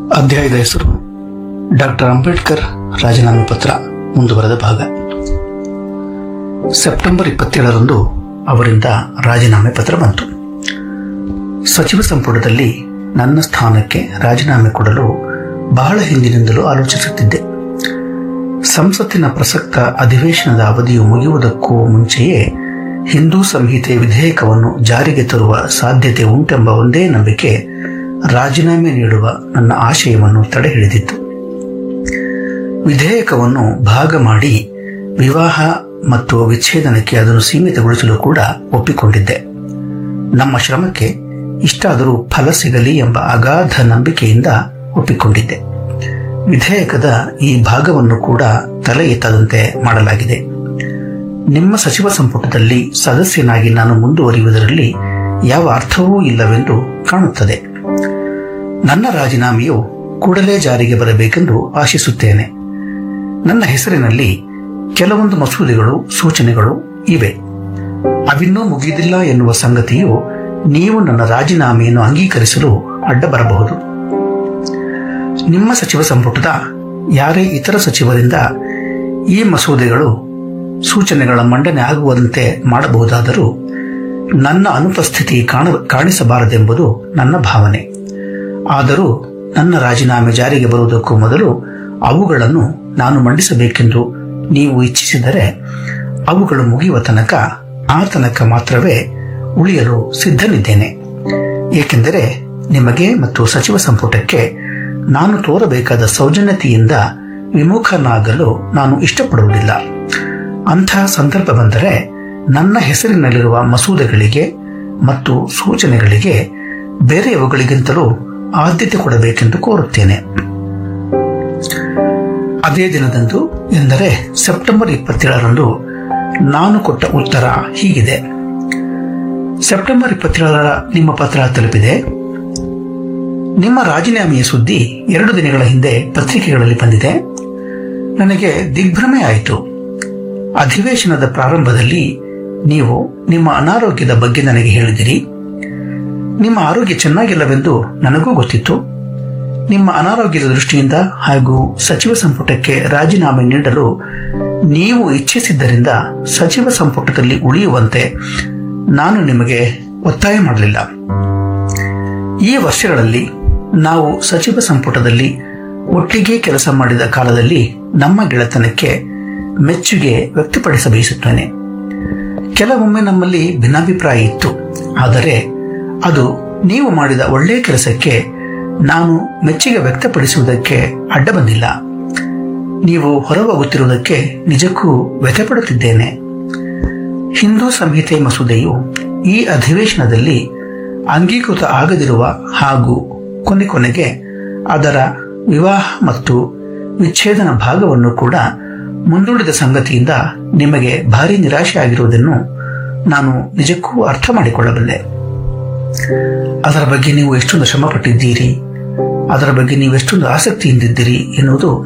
ಅಧ್ಯಾಯದ ಹೆಸರು ಡಾಕ್ಟರ್ ಅಂಬೇಡ್ಕರ್ ರಾಜೀನಾಮೆ ಪತ್ರ ಮುಂದುವರೆದ ಭಾಗ ಸೆಪ್ಟೆಂಬರ್ ಇಪ್ಪತ್ತೇಳರಂದು ಅವರಿಂದ ರಾಜೀನಾಮೆ ಪತ್ರ ಬಂತು ಸಚಿವ ಸಂಪುಟದಲ್ಲಿ ನನ್ನ ಸ್ಥಾನಕ್ಕೆ ರಾಜೀನಾಮೆ ಕೊಡಲು ಬಹಳ ಹಿಂದಿನಿಂದಲೂ ಆಲೋಚಿಸುತ್ತಿದ್ದೆ ಸಂಸತ್ತಿನ ಪ್ರಸಕ್ತ ಅಧಿವೇಶನದ ಅವಧಿಯು ಮುಗಿಯುವುದಕ್ಕೂ ಮುಂಚೆಯೇ ಹಿಂದೂ ಸಂಹಿತೆ ವಿಧೇಯಕವನ್ನು ಜಾರಿಗೆ ತರುವ ಸಾಧ್ಯತೆ ಉಂಟೆಂಬ ಒಂದೇ ನಂಬಿಕೆ ರಾಜೀನಾಮೆ ನೀಡುವ ನನ್ನ ಆಶಯವನ್ನು ತಡೆಹಿಡಿದಿತ್ತು ವಿಧೇಯಕವನ್ನು ಭಾಗ ಮಾಡಿ ವಿವಾಹ ಮತ್ತು ವಿಚ್ಛೇದನಕ್ಕೆ ಅದನ್ನು ಸೀಮಿತಗೊಳಿಸಲು ಕೂಡ ಒಪ್ಪಿಕೊಂಡಿದ್ದೆ ನಮ್ಮ ಶ್ರಮಕ್ಕೆ ಇಷ್ಟಾದರೂ ಫಲ ಸಿಗಲಿ ಎಂಬ ಅಗಾಧ ನಂಬಿಕೆಯಿಂದ ಒಪ್ಪಿಕೊಂಡಿದ್ದೆ ವಿಧೇಯಕದ ಈ ಭಾಗವನ್ನು ಕೂಡ ತಲೆ ಎತ್ತದಂತೆ ಮಾಡಲಾಗಿದೆ ನಿಮ್ಮ ಸಚಿವ ಸಂಪುಟದಲ್ಲಿ ಸದಸ್ಯನಾಗಿ ನಾನು ಮುಂದುವರಿಯುವುದರಲ್ಲಿ ಯಾವ ಅರ್ಥವೂ ಇಲ್ಲವೆಂದು ಕಾಣುತ್ತದೆ ನನ್ನ ರಾಜೀನಾಮೆಯು ಕೂಡಲೇ ಜಾರಿಗೆ ಬರಬೇಕೆಂದು ಆಶಿಸುತ್ತೇನೆ ನನ್ನ ಹೆಸರಿನಲ್ಲಿ ಕೆಲವೊಂದು ಮಸೂದೆಗಳು ಸೂಚನೆಗಳು ಇವೆ ಅವಿನ್ನೂ ಮುಗಿದಿಲ್ಲ ಎನ್ನುವ ಸಂಗತಿಯು ನೀವು ನನ್ನ ರಾಜೀನಾಮೆಯನ್ನು ಅಂಗೀಕರಿಸಲು ಅಡ್ಡ ಬರಬಹುದು ನಿಮ್ಮ ಸಚಿವ ಸಂಪುಟದ ಯಾರೇ ಇತರ ಸಚಿವರಿಂದ ಈ ಮಸೂದೆಗಳು ಸೂಚನೆಗಳ ಮಂಡನೆ ಆಗುವಂತೆ ಮಾಡಬಹುದಾದರೂ ನನ್ನ ಅನುಪಸ್ಥಿತಿ ಕಾಣ ಕಾಣಿಸಬಾರದೆಂಬುದು ನನ್ನ ಭಾವನೆ ಆದರೂ ನನ್ನ ರಾಜೀನಾಮೆ ಜಾರಿಗೆ ಬರುವುದಕ್ಕೂ ಮೊದಲು ಅವುಗಳನ್ನು ನಾನು ಮಂಡಿಸಬೇಕೆಂದು ನೀವು ಇಚ್ಛಿಸಿದರೆ ಅವುಗಳು ಮುಗಿಯುವ ತನಕ ಆ ತನಕ ಮಾತ್ರವೇ ಉಳಿಯಲು ಸಿದ್ಧನಿದ್ದೇನೆ ಏಕೆಂದರೆ ನಿಮಗೆ ಮತ್ತು ಸಚಿವ ಸಂಪುಟಕ್ಕೆ ನಾನು ತೋರಬೇಕಾದ ಸೌಜನ್ಯತೆಯಿಂದ ವಿಮುಖನಾಗಲು ನಾನು ಇಷ್ಟಪಡುವುದಿಲ್ಲ ಅಂತಹ ಸಂದರ್ಭ ಬಂದರೆ ನನ್ನ ಹೆಸರಿನಲ್ಲಿರುವ ಮಸೂದೆಗಳಿಗೆ ಮತ್ತು ಸೂಚನೆಗಳಿಗೆ ಬೇರೆಯವುಗಳಿಗಿಂತಲೂ ಆದ್ಯತೆ ಕೊಡಬೇಕೆಂದು ಕೋರುತ್ತೇನೆ ಅದೇ ದಿನದಂದು ಎಂದರೆ ಸೆಪ್ಟೆಂಬರ್ ಇಪ್ಪತ್ತೇಳರಂದು ನಾನು ಕೊಟ್ಟ ಉತ್ತರ ಹೀಗಿದೆ ಸೆಪ್ಟೆಂಬರ್ ಇಪ್ಪತ್ತೇಳರ ನಿಮ್ಮ ಪತ್ರ ತಲುಪಿದೆ ನಿಮ್ಮ ರಾಜೀನಾಮೆಯ ಸುದ್ದಿ ಎರಡು ದಿನಗಳ ಹಿಂದೆ ಪತ್ರಿಕೆಗಳಲ್ಲಿ ಬಂದಿದೆ ನನಗೆ ದಿಗ್ಭ್ರಮೆ ಆಯಿತು ಅಧಿವೇಶನದ ಪ್ರಾರಂಭದಲ್ಲಿ ನೀವು ನಿಮ್ಮ ಅನಾರೋಗ್ಯದ ಬಗ್ಗೆ ನನಗೆ ಹೇಳಿದಿರಿ ನಿಮ್ಮ ಆರೋಗ್ಯ ಚೆನ್ನಾಗಿಲ್ಲವೆಂದು ನನಗೂ ಗೊತ್ತಿತ್ತು ನಿಮ್ಮ ಅನಾರೋಗ್ಯದ ದೃಷ್ಟಿಯಿಂದ ಹಾಗೂ ಸಚಿವ ಸಂಪುಟಕ್ಕೆ ರಾಜೀನಾಮೆ ನೀಡಲು ನೀವು ಇಚ್ಛಿಸಿದ್ದರಿಂದ ಸಚಿವ ಸಂಪುಟದಲ್ಲಿ ಉಳಿಯುವಂತೆ ನಾನು ನಿಮಗೆ ಒತ್ತಾಯ ಮಾಡಲಿಲ್ಲ ಈ ವರ್ಷಗಳಲ್ಲಿ ನಾವು ಸಚಿವ ಸಂಪುಟದಲ್ಲಿ ಒಟ್ಟಿಗೆ ಕೆಲಸ ಮಾಡಿದ ಕಾಲದಲ್ಲಿ ನಮ್ಮ ಗೆಳೆತನಕ್ಕೆ ಮೆಚ್ಚುಗೆ ವ್ಯಕ್ತಪಡಿಸ ಬಯಸುತ್ತೇನೆ ಕೆಲವೊಮ್ಮೆ ನಮ್ಮಲ್ಲಿ ಭಿನ್ನಾಭಿಪ್ರಾಯ ಇತ್ತು ಆದರೆ ಅದು ನೀವು ಮಾಡಿದ ಒಳ್ಳೆಯ ಕೆಲಸಕ್ಕೆ ನಾನು ಮೆಚ್ಚುಗೆ ವ್ಯಕ್ತಪಡಿಸುವುದಕ್ಕೆ ಅಡ್ಡ ಬಂದಿಲ್ಲ ನೀವು ಹೊರಹೋಗುತ್ತಿರುವುದಕ್ಕೆ ನಿಜಕ್ಕೂ ವ್ಯಥೆಪಡುತ್ತಿದ್ದೇನೆ ಹಿಂದೂ ಸಂಹಿತೆ ಮಸೂದೆಯು ಈ ಅಧಿವೇಶನದಲ್ಲಿ ಅಂಗೀಕೃತ ಆಗದಿರುವ ಹಾಗೂ ಕೊನೆ ಕೊನೆಗೆ ಅದರ ವಿವಾಹ ಮತ್ತು ವಿಚ್ಛೇದನ ಭಾಗವನ್ನು ಕೂಡ ಮುಂದೂಡಿದ ಸಂಗತಿಯಿಂದ ನಿಮಗೆ ಭಾರಿ ನಿರಾಶೆ ಆಗಿರುವುದನ್ನು ನಾನು ನಿಜಕ್ಕೂ ಅರ್ಥ ಮಾಡಿಕೊಳ್ಳಬಲ್ಲೆ ಅದರ ಬಗ್ಗೆ ನೀವು ಎಷ್ಟೊಂದು ಶ್ರಮ ಪಟ್ಟಿದ್ದೀರಿ ಅದರ ಬಗ್ಗೆ ನೀವು ಎಷ್ಟೊಂದು ಆಸಕ್ತಿಯಿಂದಿದ್ದೀರಿ ಎನ್ನುವುದು